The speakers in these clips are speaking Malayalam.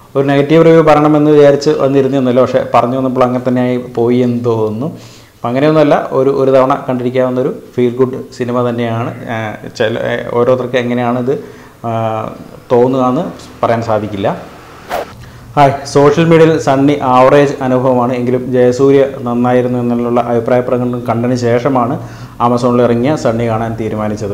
ഒരു നെഗറ്റീവ് റിവ്യൂ പറയണമെന്ന് വിചാരിച്ച് വന്നിരുന്നില്ല പക്ഷേ പറഞ്ഞു വന്നപ്പോൾ അങ്ങനെ തന്നെയായി പോയി എന്ന് തോന്നുന്നു അപ്പം അങ്ങനെയൊന്നുമല്ല ഒരു ഒരു തവണ കണ്ടിരിക്കാവുന്ന ഒരു ഫീൽ ഗുഡ് സിനിമ തന്നെയാണ് ആ, ചില ഓരോരുത്തർക്ക് എങ്ങനെയാണ് ഇത് ആ, തോന്നുക എന്ന് പറയാൻ സാധിക്കില്ല ഹായ് സോഷ്യൽ മീഡിയയിൽ സണ്ണി ആവറേജ് അനുഭവമാണ് എങ്കിലും ജയസൂര്യ നന്നായിരുന്നു എന്നുള്ള അഭിപ്രായ പ്രകടനം കണ്ടതിന് ശേഷമാണ് ആമസോണിൽ ഇറങ്ങിയ സണ്ണി കാണാൻ തീരുമാനിച്ചത്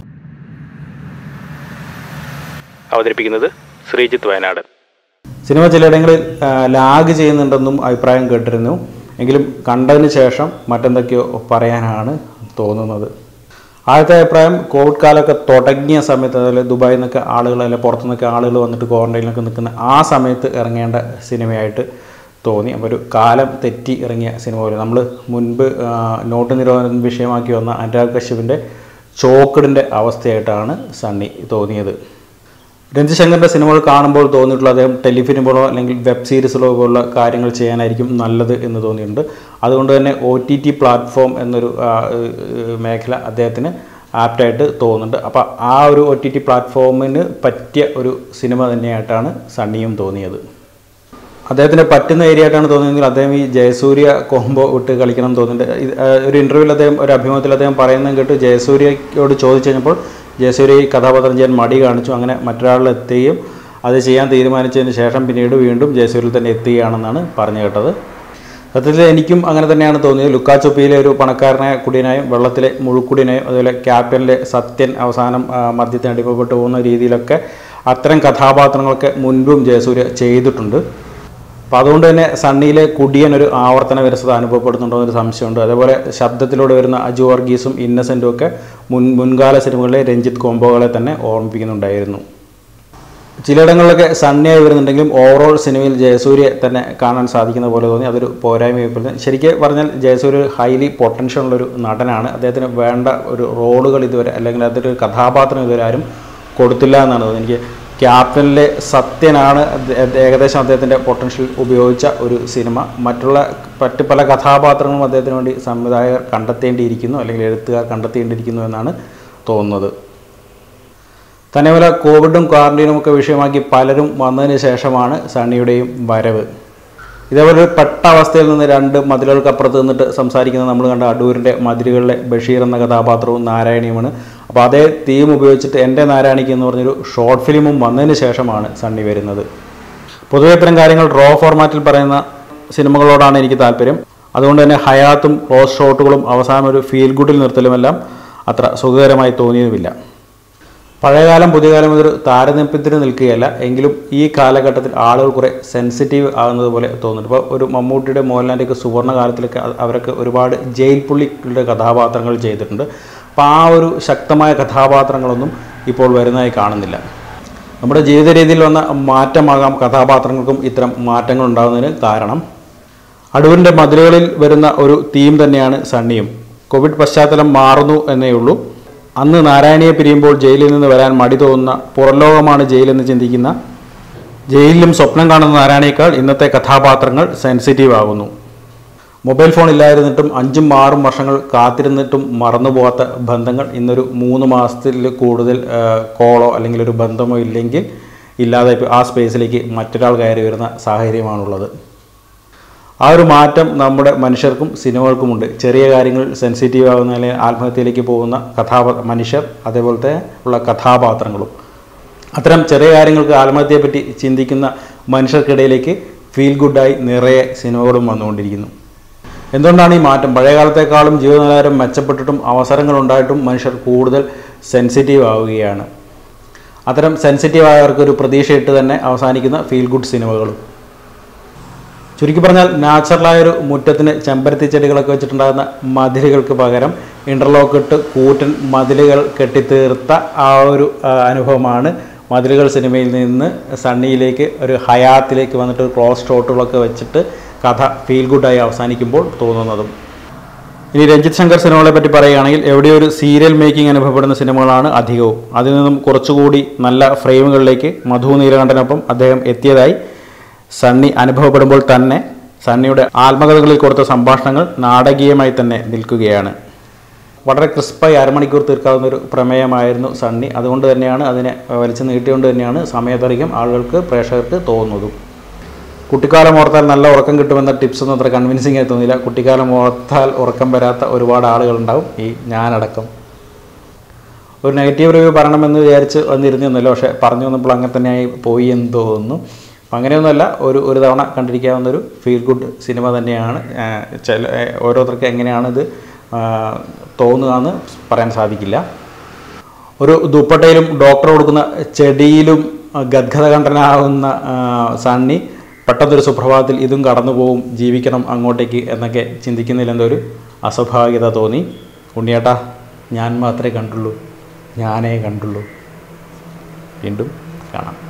അവതരിപ്പിക്കുന്നത് ശ്രീജിത്ത് വയനാട് സിനിമ ചിലയിടങ്ങളിൽ ആ, ലാഗ് ചെയ്യുന്നുണ്ടെന്നും അഭിപ്രായം കേട്ടിരുന്നു എങ്കിലും കണ്ടതിന് ശേഷം മറ്റെന്തൊക്കെയോ പറയാനാണ് തോന്നുന്നത് ആദ്യത്തെ അഭിപ്രായം കോവിഡ് കാലമൊക്കെ തുടങ്ങിയ സമയത്ത് അതുപോലെ ദുബായിൽ നിന്നൊക്കെ ആളുകൾ അല്ലെങ്കിൽ പുറത്തു നിന്നൊക്കെ ആളുകൾ വന്നിട്ട് ക്വാറന്റൈനിലൊക്കെ നിൽക്കുന്ന ആ സമയത്ത് ഇറങ്ങേണ്ട സിനിമയായിട്ട് തോന്നി അപ്പോൾ ഒരു കാലം തെറ്റി ഇറങ്ങിയ സിനിമ പോലെ നമ്മൾ മുൻപ് ആ, നോട്ട് നിരോധനം വിഷയമാക്കി വന്ന അനുരാഗ് കശ്യപിൻ്റെ ചോക്കടിൻ്റെ അവസ്ഥയായിട്ടാണ് സണ്ണി തോന്നിയത് രഞ്ജിത് ശങ്കറിൻ്റെ സിനിമകൾ കാണുമ്പോൾ തോന്നിയിട്ടുള്ള അദ്ദേഹം ടെലിഫിലിമുകളോ അല്ലെങ്കിൽ വെബ് സീരീസുകളോ പോലുള്ള കാര്യങ്ങൾ ചെയ്യാനായിരിക്കും നല്ലത് എന്ന് തോന്നിയിട്ടുണ്ട് അതുകൊണ്ട് തന്നെ ഒ ടി ടി പ്ലാറ്റ്ഫോം എന്നൊരു ആ, ഏഹ്, മേഖല അദ്ദേഹത്തിന് ആപ്റ്റായിട്ട് തോന്നുന്നുണ്ട് അപ്പോൾ ആ ഒരു ഒ ടി ടി പ്ലാറ്റ്ഫോമിന് പറ്റിയ ഒരു സിനിമ തന്നെയായിട്ടാണ് സണ്ണിയും തോന്നിയത് അദ്ദേഹത്തിന് പറ്റുന്ന ഏരിയ ആയിട്ടാണ് തോന്നിയെങ്കിൽ അദ്ദേഹം ഈ ജയസൂര്യ കോംബോ വിട്ട് കളിക്കണം എന്ന് തോന്നുന്നുണ്ട് ഇത്, ആ, ഒരു ഇൻ്റർവ്യൂവിൽ അദ്ദേഹം ഒരു അഭിമുഖത്തിൽ അദ്ദേഹം പറയുന്നത് കേട്ട് ജയസൂര്യയോട് ചോദിച്ചു കഴിഞ്ഞപ്പോൾ ജയസൂര്യ ഈ കഥാപാത്രം ചെയ്യാൻ മടി കാണിച്ചു അങ്ങനെ മറ്റൊരാളിലെത്തുകയും അത് ചെയ്യാൻ തീരുമാനിച്ചതിന് ശേഷം പിന്നീട് വീണ്ടും ജയസൂര്യയിൽ തന്നെ എത്തുകയാണെന്നാണ് പറഞ്ഞു കേട്ടത് സത്യത്തിൽ എനിക്കും അങ്ങനെ തന്നെയാണ് തോന്നിയത് ലുക്കാച്ചൊപ്പിയിലെ ഒരു പണക്കാരനായ കുടിയനായും വെള്ളത്തിലെ മുഴുക്കുടിയനായും അതുപോലെ ക്യാപ്റ്റനിലെ സത്യൻ അവസാനം ആ, മദ്യത്തിന് അടിമപ്പെട്ടു പോകുന്ന രീതിയിലൊക്കെ അത്തരം കഥാപാത്രങ്ങളൊക്കെ മുൻപും ജയസൂര്യ ചെയ്തിട്ടുണ്ട് അപ്പോൾ അതുകൊണ്ട് തന്നെ സണ്ണിയിലെ കുടിയൻ ഒരു ആവർത്തന വിരസത അനുഭവപ്പെടുന്നുണ്ടോ എന്നൊരു സംശയമുണ്ട് അതേപോലെ ശബ്ദത്തിലൂടെ വരുന്ന അജു വർഗീസും ഇന്നസെൻറ്റും ഒക്കെ മുൻ മുൻകാല സിനിമകളിലെ രഞ്ജിത്ത് കോംബോകളെ തന്നെ ഓർമ്മിപ്പിക്കുന്നുണ്ടായിരുന്നു ചിലയിടങ്ങളിലൊക്കെ സണ്ണിയായി വരുന്നുണ്ടെങ്കിലും ഓവറോൾ സിനിമയിൽ ജയസൂര്യ തന്നെ കാണാൻ സാധിക്കുന്ന പോലെ തോന്നി അതൊരു പോരായ്മയപ്പെടുന്നു ശരിക്കും പറഞ്ഞാൽ ജയസൂര്യ ഒരു ഹൈലി പൊട്ടൻഷ്യൽ ഉള്ളൊരു നടനാണ് അദ്ദേഹത്തിന് വേണ്ട ഒരു റോളുകൾ ഇതുവരെ അല്ലെങ്കിൽ അതൊരു കഥാപാത്രം ഇതുവരെ ആരും കൊടുത്തില്ല എന്നാണ് തോന്നുന്നത് എനിക്ക് ക്യാപ്റ്റനിലെ സത്യനാണ് അത് ഏകദേശം അദ്ദേഹത്തിൻ്റെ പൊട്ടൻഷ്യൽ ഉപയോഗിച്ച ഒരു സിനിമ മറ്റുള്ള മറ്റ് പല കഥാപാത്രങ്ങളും അദ്ദേഹത്തിന് വേണ്ടി സംവിധായകർ കണ്ടെത്തേണ്ടിയിരിക്കുന്നു അല്ലെങ്കിൽ എഴുത്തുകാർ കണ്ടെത്തേണ്ടിയിരിക്കുന്നു എന്നാണ് തോന്നുന്നത് തന്നെപോലെ കോവിഡും ക്വാറന്റൈനും ഒക്കെ വിഷയമാക്കി പലരും വന്നതിന് ശേഷമാണ് സണ്ണിയുടെയും വരവ് ഇതേപോലെ ഒരു പെട്ട അവസ്ഥയിൽ നിന്ന് രണ്ട് മതിലുകൾക്കപ്പുറത്ത് നിന്നിട്ട് സംസാരിക്കുന്നത് നമ്മൾ കണ്ട അടൂരിൻ്റെ മതിലുകളിലെ ബഷീർ എന്ന കഥാപാത്രവും നാരായണിയുമാണ് അപ്പോൾ അതേ തീം ഉപയോഗിച്ചിട്ട് എൻ്റെ നാരായണിക്ക് എന്ന് പറഞ്ഞൊരു ഷോർട്ട് ഫിലിമും വന്നതിന് ശേഷമാണ് സണ്ണി വരുന്നത് പൊതുവെ ഇത്തരം കാര്യങ്ങൾ റോ ഫോർമാറ്റിൽ പറയുന്ന സിനിമകളോടാണ് എനിക്ക് താല്പര്യം അതുകൊണ്ട് തന്നെ ഹയാത്തും ക്ലോസ് ഷോട്ടുകളും അവസാനം ഒരു ഫീൽ ഗുഡിൽ നിർത്തലുമെല്ലാം അത്ര സുഖകരമായി തോന്നിയതുമില്ല പഴയകാലം പുതിയകാലം ഇതൊരു താരതമ്യത്തിന് നിൽക്കുകയല്ല എങ്കിലും ഈ കാലഘട്ടത്തിൽ ആളുകൾ കുറേ സെൻസിറ്റീവ് ആകുന്നത് പോലെ തോന്നുന്നുണ്ട് ഇപ്പോൾ ഒരു മമ്മൂട്ടിയുടെ മോഹൻലാലിൻ്റെയൊക്കെ സുവർണ്ണ കാലത്തിലൊക്കെ അത് അവരൊക്കെ ഒരുപാട് ജയിൽ പുള്ളികളുടെ കഥാപാത്രങ്ങൾ ചെയ്തിട്ടുണ്ട് അപ്പോൾ ആ ഒരു ശക്തമായ കഥാപാത്രങ്ങളൊന്നും ഇപ്പോൾ വരുന്നതായി കാണുന്നില്ല നമ്മുടെ ജീവിത രീതിയിൽ വന്ന മാറ്റമാകാം കഥാപാത്രങ്ങൾക്കും ഇത്തരം മാറ്റങ്ങൾ ഉണ്ടാകുന്നതിന് കാരണം അടൂരിൻ്റെ മതിലുകളിൽ വരുന്ന ഒരു തീം തന്നെയാണ് സണ്ണിയും കോവിഡ് പശ്ചാത്തലം മാറുന്നു എന്നേ ഉള്ളൂ അന്ന് നാരായണിയെ പിരിയുമ്പോൾ ജയിലിൽ നിന്ന് വരാൻ മടി തോന്നുന്ന പുറംലോകമാണ് ജയിലെന്ന് ചിന്തിക്കുന്ന ജയിലിലും സ്വപ്നം കാണുന്ന നാരായണിയേക്കാൾ ഇന്നത്തെ കഥാപാത്രങ്ങൾ സെൻസിറ്റീവ് ആകുന്നു മൊബൈൽ ഫോൺ ഇല്ലായിരുന്നിട്ടും അഞ്ചും ആറും വർഷങ്ങൾ കാത്തിരുന്നിട്ടും മറന്നുപോകാത്ത ബന്ധങ്ങൾ ഇന്നൊരു മൂന്ന് മാസത്തിൽ കൂടുതൽ ആ, കോളോ അല്ലെങ്കിൽ ഒരു ബന്ധമോ ഇല്ലെങ്കിൽ ഇല്ലാതെ ഇപ്പോൾ ആ സ്പേസിലേക്ക് മറ്റൊരാൾ കയറി വരുന്ന സാഹചര്യമാണുള്ളത് ആ ഒരു മാറ്റം നമ്മുടെ മനുഷ്യർക്കും സിനിമകൾക്കുമുണ്ട് ചെറിയ കാര്യങ്ങൾ സെൻസിറ്റീവ് ആകുന്ന അല്ലെങ്കിൽ ആത്മഹത്യയിലേക്ക് പോകുന്ന കഥാപാ മനുഷ്യർ അതേപോലത്തെ ഉള്ള കഥാപാത്രങ്ങളും അത്തരം ചെറിയ കാര്യങ്ങൾക്ക് ആത്മഹത്യയെപ്പറ്റി ചിന്തിക്കുന്ന മനുഷ്യർക്കിടയിലേക്ക് ഫീൽ ഗുഡായി നിറയെ സിനിമകളും വന്നുകൊണ്ടിരിക്കുന്നു എന്തുകൊണ്ടാണ് ഈ മാറ്റം പഴയ കാലത്തേക്കാളും ജീവിതനിലവാരം മെച്ചപ്പെട്ടിട്ടും അവസരങ്ങൾ ഉണ്ടായിട്ടും മനുഷ്യർ കൂടുതൽ സെൻസിറ്റീവ് ആവുകയാണ് അത്തരം സെൻസിറ്റീവ് ആയവർക്ക് ഒരു പ്രതീക്ഷയിട്ട് തന്നെ അവസാനിക്കുന്ന ഫീൽ ഗുഡ് സിനിമകളും ചുരുക്കി പറഞ്ഞാൽ നാച്ചുറലായ ഒരു മുറ്റത്തിന് ചെമ്പരത്തി ചെടികളൊക്കെ വെച്ചിട്ടുണ്ടാകുന്ന മതിലുകൾക്ക് പകരം ഇൻ്റർലോക്ക് ഇട്ട് കൂറ്റൻ മതിലുകൾ കെട്ടിത്തീർത്ത ആ ഒരു ആ, അനുഭവമാണ് മതിലുകൾ സിനിമയിൽ നിന്ന് സണ്ണിയിലേക്ക് ഒരു ഹയാത്തിലേക്ക് വന്നിട്ട് ഒരു ക്ലോസ് ഷോട്ടുകളൊക്കെ വെച്ചിട്ട് കഥ ഫീൽ ഗുഡായി അവസാനിക്കുമ്പോൾ തോന്നുന്നതും ഇനി രഞ്ജിത്ത് ശങ്കർ സിനിമകളെ പറ്റി പറയുകയാണെങ്കിൽ എവിടെയോ ഒരു സീരിയൽ മേക്കിംഗ് അനുഭവപ്പെടുന്ന സിനിമകളാണ് അധികവും അതിൽ നിന്നും കുറച്ചുകൂടി നല്ല ഫ്രെയിമുകളിലേക്ക് മധു നീലകണ്ഠനൊപ്പം അദ്ദേഹം എത്തിയതായി സണ്ണി അനുഭവപ്പെടുമ്പോൾ തന്നെ സണ്ണിയുടെ ആത്മകഥകളിൽ കൊടുത്ത സംഭാഷണങ്ങൾ നാടകീയമായി തന്നെ നിൽക്കുകയാണ് വളരെ ക്രിസ്പായി അരമണിക്കൂർ തീർക്കാവുന്ന ഒരു പ്രമേയമായിരുന്നു സണ്ണി അതുകൊണ്ട് തന്നെയാണ് അതിനെ വലിച്ചു നീട്ടിക്കൊണ്ട് തന്നെയാണ് സമയത്തധികം ആളുകൾക്ക് പ്രേക്ഷകർക്ക് തോന്നുന്നതും കുട്ടിക്കാലം ഓർത്താൽ നല്ല ഉറക്കം കിട്ടുമെന്ന ടിപ്സ് ഒന്നും അത്ര കൺവിൻസിംഗ് ആയി തോന്നിയില്ല കുട്ടിക്കാലം ഓർത്താൽ ഉറക്കം വരാത്ത ഒരുപാട് ആളുകളുണ്ടാവും ഈ ഞാനടക്കം ഒരു നെഗറ്റീവ് റിവ്യൂ പറയണമെന്ന് വിചാരിച്ച് വന്നിരുന്നില്ല പക്ഷേ പറഞ്ഞു വന്നപ്പോൾ അങ്ങനെ തന്നെയായി പോയി എന്ന് തോന്നുന്നു അപ്പം അങ്ങനെയൊന്നുമല്ല ഒരു ഒരു തവണ കണ്ടിരിക്കാവുന്ന ഒരു ഫീൽ ഗുഡ് സിനിമ തന്നെയാണ് ആ, ചില ആ, ഓരോരുത്തർക്ക് എങ്ങനെയാണിത് ആ, തോന്നുക എന്ന് പറയാൻ സാധിക്കില്ല ഒരു ദുപ്പട്ടയിലും ഡോക്ടർ കൊടുക്കുന്ന ചെടിയിലും ആ, ഗദ്ഗത കണ്ടനാവുന്ന ആ, സണ്ണി പെട്ടെന്നൊരു സുപ്രഭാതത്തിൽ ഇതും കടന്നു പോവും ജീവിക്കണം അങ്ങോട്ടേക്ക് എന്നൊക്കെ ചിന്തിക്കുന്നതിലെന്തോ ഒരു അസ്വാഭാവികത തോന്നി ഉണ്ണിയേട്ടാ ഞാൻ മാത്രമേ കണ്ടുള്ളൂ ഞാനേ കണ്ടുള്ളൂ വീണ്ടും കാണാം